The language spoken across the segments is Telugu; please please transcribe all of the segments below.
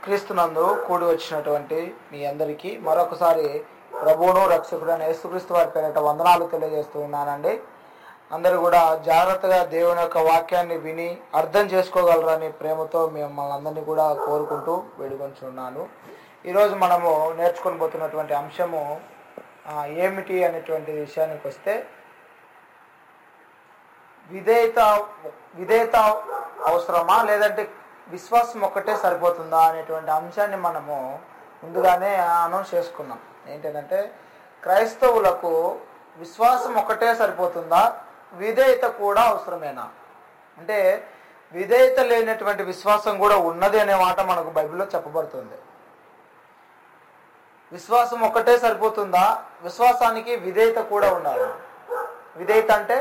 క్రీస్తునందు కూడి వచ్చినటువంటి మీ అందరికీ మరొకసారి ప్రభువును రక్షకుడైన యేసుక్రీస్తు వారి పేరిట వందనాలు తెలియజేస్తూ ఉన్నానండి అందరూ కూడా జాగ్రత్తగా దేవుని యొక్క వాక్యాన్ని విని అర్థం చేసుకోగలరని ప్రేమతో మిమ్మల్ని అందరినీ కూడా కోరుకుంటూ వేడుకొంచున్నాను ఈరోజు మనము నేర్చుకొని పోతున్నటువంటి అంశము ఆ, ఏమిటి అనేటువంటి విషయానికి వస్తే విధేయత విధేయత అవసరమా లేదంటే విశ్వాసం ఒక్కటే సరిపోతుందా అనేటువంటి అంశాన్ని మనము ముందుగానే అనౌన్స్ చేసుకున్నాం ఏంటంటే క్రైస్తవులకు విశ్వాసం ఒక్కటే సరిపోతుందా విధేయత కూడా అవసరమేనా అంటే విధేయత లేనటువంటి విశ్వాసం కూడా ఉన్నది అనే మాట మనకు బైబిల్లో చెప్పబడుతుంది విశ్వాసం ఒక్కటే సరిపోతుందా విశ్వాసానికి విధేయత కూడా ఉండాలి విధేయత అంటే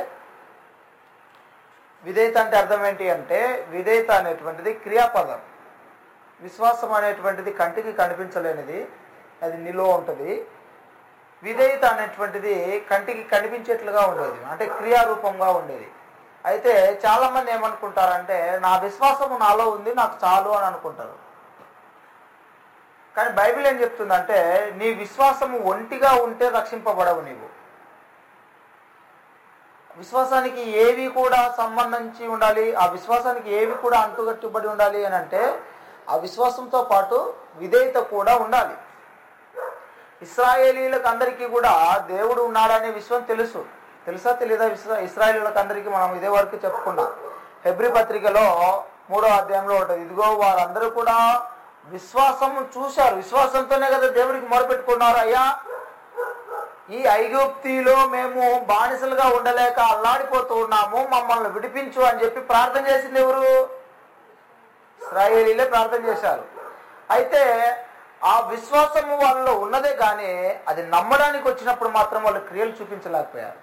విధేయత అంటే అర్థం ఏంటి అంటే విధేయత అనేటువంటిది క్రియాపదం విశ్వాసం అనేటువంటిది కంటికి కనిపించలేనిది అది నిలువ ఉంటుంది విధేయత అనేటువంటిది కంటికి కనిపించేట్లుగా ఉండేది అంటే క్రియారూపంగా ఉండేది అయితే చాలా మంది ఏమనుకుంటారంటే నా విశ్వాసము నాలో ఉంది నాకు చాలు అని అనుకుంటారు కానీ బైబిల్ ఏం చెప్తుందంటే నీ విశ్వాసము ఒంటిగా ఉంటే రక్షింపబడవు నీవు విశ్వాసానికి ఏవి కూడా సంబంధించి ఉండాలి ఆ విశ్వాసానికి ఏవి కూడా అంటుగట్టుబడి ఉండాలి అని అంటే ఆ విశ్వాసంతో పాటు విధేయత కూడా ఉండాలి ఇస్రాయేలీలకు అందరికీ కూడా దేవుడు ఉన్నాడనే విషయం తెలుసు తెలుసా తెలీదా ఇస్రా ఇస్రాయేలీలకు అందరికీ మనం ఇదే వరకు చెప్పుకున్నాం హెబ్రి పత్రికలో మూడో అధ్యాయంలో ఉంటుంది ఇదిగో వారందరూ కూడా విశ్వాసం చూశారు విశ్వాసంతోనే కదా దేవుడికి మొరపెట్టుకున్నారు అయ్యా ఈ ఐగుప్తిలో మేము బానిసలుగా ఉండలేక అల్లాడిపోతూ ఉన్నాము మమ్మల్ని విడిపించు అని చెప్పి ప్రార్థన చేసింది ఎవరు ఇస్రాయేలీలే ప్రార్థన చేశారు అయితే ఆ విశ్వాసము వాళ్ళలో ఉన్నదే కానీ అది నమ్మడానికి వచ్చినప్పుడు మాత్రం వాళ్ళు క్రియలు చూపించలేకపోయారు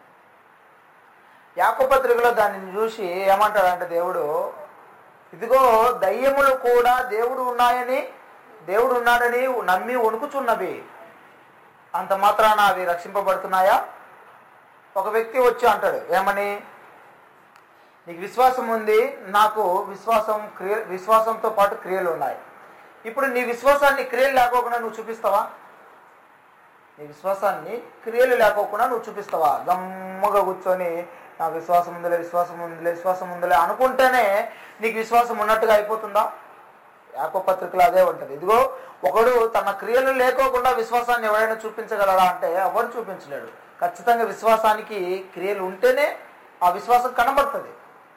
యాకపత్రికలో దానిని చూసి ఏమంటాడంటే దేవుడు ఇదిగో దయ్యములు కూడా దేవుడు ఉన్నాయని దేవుడు ఉన్నాడని నమ్మి వణుకుచున్నవి అంత మాత్రాన అవి రక్షింపబడుతున్నాయా ఒక వ్యక్తి వచ్చి అంటాడు ఏమని నీకు విశ్వాసం ఉంది నాకు విశ్వాసం క్రియ విశ్వాసంతో పాటు క్రియలు ఉన్నాయి ఇప్పుడు నీ విశ్వాసాన్ని క్రియలు లేకోకుండా నువ్వు చూపిస్తావా నీ విశ్వాసాన్ని క్రియలు లేకోకుండా నువ్వు చూపిస్తావా గమ్మగా కూర్చొని నాకు విశ్వాసం ఉందిలే విశ్వాసం ఉందిలే విశ్వాసం ఉందిలే అనుకుంటేనే నీకు విశ్వాసం ఉన్నట్టుగా అయిపోతుందా యాకో పత్రికలో అదే ఉంటుంది ఇదిగో ఒకడు తన క్రియలు లేకోకుండా విశ్వాసాన్ని ఎవరైనా చూపించగలరా అంటే ఎవరు చూపించలేడు ఖచ్చితంగా విశ్వాసానికి క్రియలు ఉంటేనే ఆ విశ్వాసం కనబడుతుంది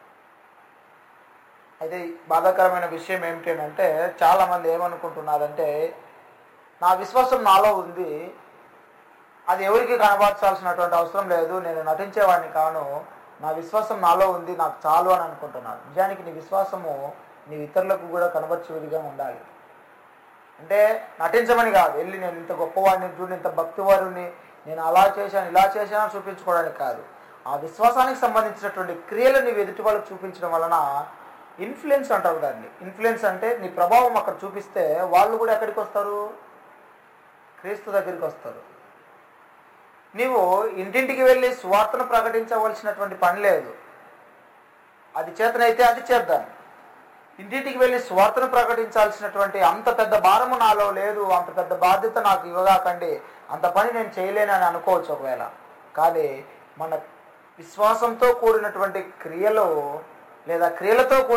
అయితే బాధాకరమైన విషయం ఏమిటి అంటే చాలా మంది ఏమనుకుంటున్నారంటే నా విశ్వాసం నాలో ఉంది అది ఎవరికి కనబరచాల్సినటువంటి అవసరం లేదు నేను నటించేవాడిని కాను నా విశ్వాసం నాలో ఉంది నాకు చాలు అని అనుకుంటున్నాను నిజానికి నీ విశ్వాసము నీ ఇతరులకు కూడా కనబర్చే విధిగా ఉండాలి అంటే నటించమని కాదు వెళ్ళి నేను ఇంత గొప్పవాడిని చూడు ఇంత భక్తివారుని నేను అలా చేశాను ఇలా చేశాను చూపించుకోవడానికి కాదు ఆ విశ్వాసానికి సంబంధించినటువంటి క్రియలు నీవు ఎదుటి వాళ్ళకి చూపించడం వలన ఇన్ఫ్లుయెన్స్ అంటారు దాన్ని ఇన్ఫ్లుయెన్స్ అంటే నీ ప్రభావం అక్కడ చూపిస్తే వాళ్ళు కూడా ఎక్కడికి వస్తారు క్రీస్తు దగ్గరికి వస్తారు నీవు ఇంటింటికి వెళ్ళి స్వార్థను ప్రకటించవలసినటువంటి పని లేదు అది చేతనైతే అది చేద్దాం ఇంటింటికి వెళ్ళి స్వార్థను ప్రకటించాల్సినటువంటి అంత పెద్ద భారము నాలో లేదు అంత పెద్ద బాధ్యత నాకు ఇవ్వగాకండి అంత పని నేను చేయలేనని అనుకోవచ్చు ఒకవేళ కానీ మన విశ్వాసంతో కూడినటువంటి క్రియలు లేదా క్రియలతో కూడిన